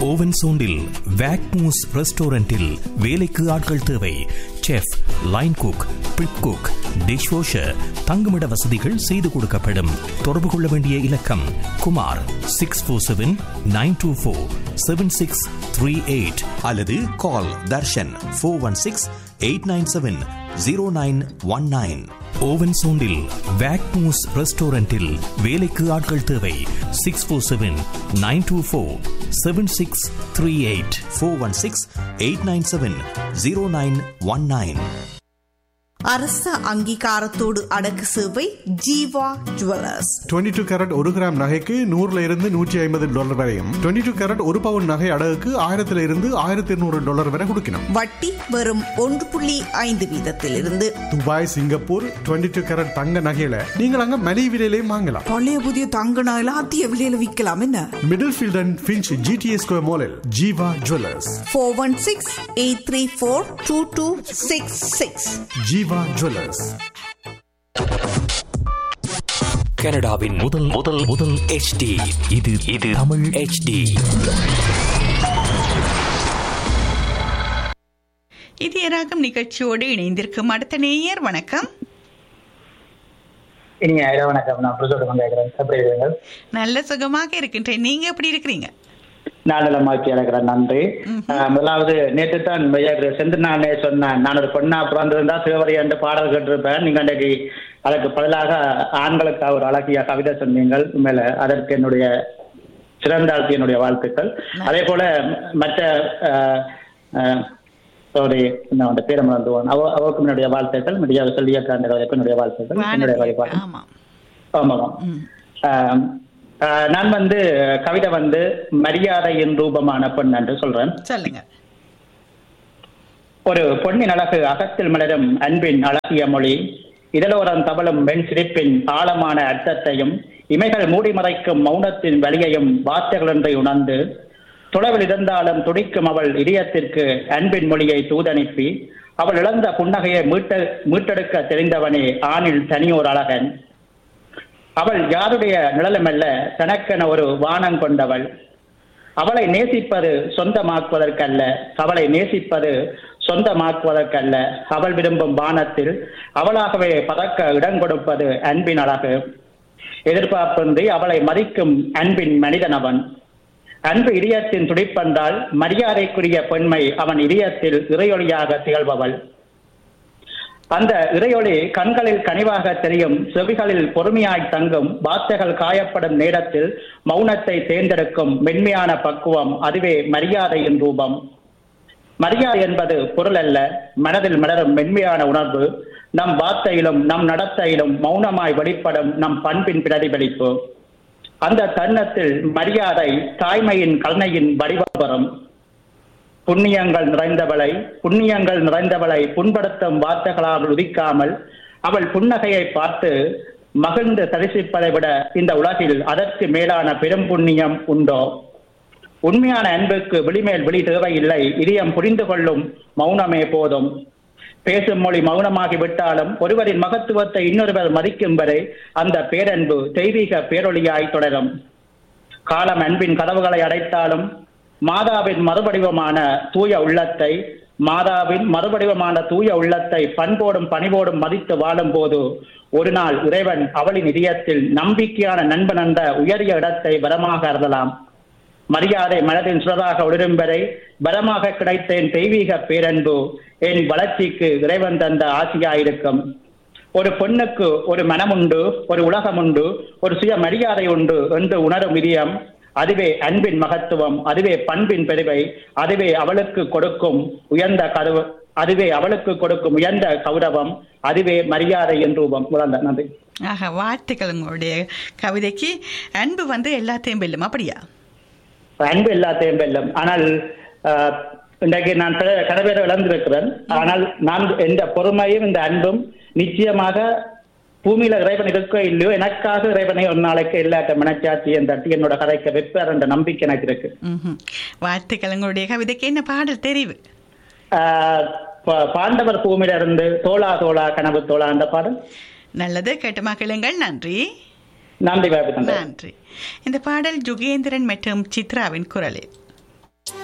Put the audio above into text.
Oven சோண்டில் வேக்மூஸ் ரெஸ்டாரண்டில் வேலைக்கு ஆட்கள் தேவை chef line cook prep cook dish washer தங்குமிட வசதிகள் செய்து கொடுக்கப்படும் தொடர்பு கொள்ள வேண்டிய இலக்கம் Kumar six four seven nine two four seven six three eight அல்லது call Darshan four one six eight nine seven zero nine one nine ஓவன் சோண்டில் வேக்மூஸ் ரெஸ்டாரண்டில் வேலைக்கு ஆட்கள் தேவை six four seven nine two four seven six three eight four one six eight nine seven zero nine one nine அரச அங்கீகாரத்தோடு அடக்கு சேவை ஜீவா ஜுவல்லர்ஸ் 22 டூ கேரட் ஒரு கிராம் நகைக்கு நூறுல இருந்து நூற்றி ஐம்பது டாலர் வரையும் 22 டூ கேரட் ஒரு பவுன் நகை அடகுக்கு ஆயிரத்துல இருந்து ஆயிரத்தி இருநூறு டாலர் வரை கொடுக்கணும் வட்டி வெறும் ஒன்று புள்ளி ஐந்து வீதத்திலிருந்து துபாய் சிங்கப்பூர் 22 டூ கேரட் தங்க நகையில நீங்கள் அங்க மலிவு விலையிலையும் வாங்கலாம் பழைய புதிய தங்க நகையில அதிக விலையில விற்கலாம் என்ன Middlefield and Finch GTS square மாலில் Jeeva jewellers four one six eight three four two two six six Jeeva jewellers கனடாவின் முதல் முதல் முதல் HD இது இது தமிழ் HD இது எராகம் நிகழ்ச்சியோடு இணைந்திருக்கும் அடுத்த நேயர் வணக்கம் இனிய இரவு வணக்கம் நான் புதுசோடு கேட்கிறேன் எப்படி இருக்கீங்க நல்ல சுகமாக இருக்கின்றேன் நீங்க எப்படி இருக்கிறீங்க நான் நலமாக்கி இருக்கிறேன் நன்றி அஹ், முதலாவது நேற்று தான் செந்து நானே சொன்னேன் நான் ஒரு பொண்ணா பிறந்திருந்தா சிவவரி என்று பாடல் கேட்டிருப்பேன் நீங்க அன்றைக்கு அதற்கு பதிலாக ஆண்களுக்கு ஒரு அழகிய கவிதை சொன்னீங்கள் உண்மையில அதற்கு என்னுடைய சிறந்தாழ்த்தி என்னுடைய வாழ்த்துக்கள் அதே போல மற்ற சாரி நான் அந்த பேரை மறந்துவோம் அவ அவருக்கும் என்னுடைய வாழ்த்துக்கள் மீடியா சொல்லிய காண்டவருக்கும் என்னுடைய வாழ்த்துக்கள் என்னுடைய வழிபாடு ஆமா ஆமாம் ஆம். ஆஹ் நான் வந்து கவிதை வந்து மரியாதையின் ரூபமான பெண் என்று சொல்றேன் சொல்லுங்க ஒரு பொன்னின் அழகு அகத்தில் மலரும் அன்பின் அழகிய மொழி இதழோரம் தவழும் வெண் சிரிப்பின் ஆழமான அர்த்தத்தையும் இமைகள் மூடி மறைக்கும் மௌனத்தின் வழியையும் வார்த்தைகளொன்றை உணர்ந்து தொலைவில் இருந்தாலும் துடிக்கும் அவள் இதயத்திற்கு அன்பின் மொழியை தூதனுப்பி அவள் இழந்த புன்னகையை மீட்ட மீட்டெடுக்க தெரிந்தவனே ஆணில் தனியோர் அழகன் அவள் யாருடைய நிழலுமல்ல தனக்கென ஒரு வானம் கொண்டவள் அவளை நேசிப்பது சொந்தமாக்குவதற்கல்ல அவளை நேசிப்பது சொந்தமாக்குவதற்கல்ல அவள் விரும்பும் வானத்தில் அவளாகவே பறக்க இடம் கொடுப்பது அன்பின் அழகு எதிர்பார்ப்பின்றி அவளை மதிக்கும் அன்பின் மனிதன் அவன் அன்பு இதயத்தின் துடிப்பென்றால் மரியாதைக்குரிய பெண்மை அவன் இதயத்தில் இறையொளியாக திகழ்பவள் அந்த இறையொளி கண்களில் கனிவாக தெரியும் செவிகளில் பொறுமையாய் தங்கும் வார்த்தைகள் காயப்படும் நேரத்தில் மௌனத்தை தேர்ந்தெடுக்கும் மென்மையான பக்குவம் அதுவே மரியாதையின் ரூபம் மரியாதை என்பது பொருள் அல்ல மனதில் மலரும் மென்மையான உணர்வு நம் வார்த்தையிலும் நம் நடத்தையிலும் மௌனமாய் வெளிப்படும் நம் பண்பின் பிரதிபலிப்பு அந்த தருணத்தில் மரியாதை தாய்மையின் கருணையின் வடிவம் வரும் புண்ணியங்கள் நிறைந்தவளை புண்ணியங்கள் நிறைந்தவளை புண்படுத்தும் வார்த்தைகளால் உதிக்காமல் அவள் புன்னகையை பார்த்து மகிழ்ந்து தரிசிப்பதை விட இந்த உலகில் அதற்கு மேலான பெரும் புண்ணியம் உண்டோ உண்மையான அன்புக்கு விழிமேல் விழி தேவையில்லை இதயம் புரிந்து கொள்ளும் மௌனமே போதும் பேசும் மொழி மௌனமாகி விட்டாலும் ஒருவரின் மகத்துவத்தை இன்னொருவர் மதிக்கும் வரை அந்த பேரன்பு தெய்வீக பேரொளியாய் தொடரும் காலம் அன்பின் கதவுகளை அடைத்தாலும் மாதாவின் மறுபடிவமான தூய உள்ளத்தை மாதாவின் மறுபடிவமான தூய உள்ளத்தை பண்போடும் பணிவோடும் மதித்து வாழும் போது ஒரு நாள் இறைவன் அவளின் இதயத்தில் நம்பிக்கையான நண்பன் என்ற உயரிய இடத்தை வரமாக அருளலாம் மரியாதை மனதின் சுடராக ஒளிரும் வரை வரமாக கிடைத்தேன் தெய்வீக பேரன்பு என் வளர்ச்சிக்கு இறைவன் தந்த ஆசியாயிருக்கும் ஒரு பெண்ணுக்கு ஒரு மனம் உண்டு ஒரு உலகம் உண்டு ஒரு சுய மரியாதை உண்டு என்று உணரும் இதயம் அதுவே அன்பின் மகத்துவம் அதுவே பண்பின் பெருமை அதுவே அவளுக்கு கொடுக்கும் உயர்ந்த கதவு அதுவே அவளுக்கு கொடுக்கும் உயர்ந்த கௌரவம் அதுவே மரியாதையின் ரூபம் உணர்ந்த நன்றி ஆக வாழ்த்துக்கள் உங்களுடைய கவிதைக்கு அன்பு வந்து எல்லாத்தையும் வெல்லும் அப்படியா அன்பு எல்லாத்தையும் வெல்லும் ஆனால் ஆஹ், இன்றைக்கு நான் பல கடவேற இழந்திருக்கிறேன் ஆனால் நான் எந்த பொறுமையும் இந்த அன்பும் நிச்சயமாக பூமியில இறைவன் இருக்கோ இல்லையோ எனக்காக இறைவனை ஒரு நாளைக்கு இல்லாட்ட மனச்சாட்சியை தட்டி என்னோட கதைக்கு வைப்பார் என்ற நம்பிக்கை எனக்கு இருக்கு ம்ஹும். வாழ்த்துக்கள் உங்களுடைய கவிதைக்கு என்ன பாடல் தெரிவு ஆஹ், பா- பாண்டவர் பூமியில இருந்து தோளா தோளா கனவு தோளா அந்த பாடல் நல்லது கேட்டு மகிழுங்கள் நன்றி நன்றி பாபி தந்தை நன்றி இந்த பாடல் ஜுகேந்திரன் மற்றும் சித்ராவின் குரலில்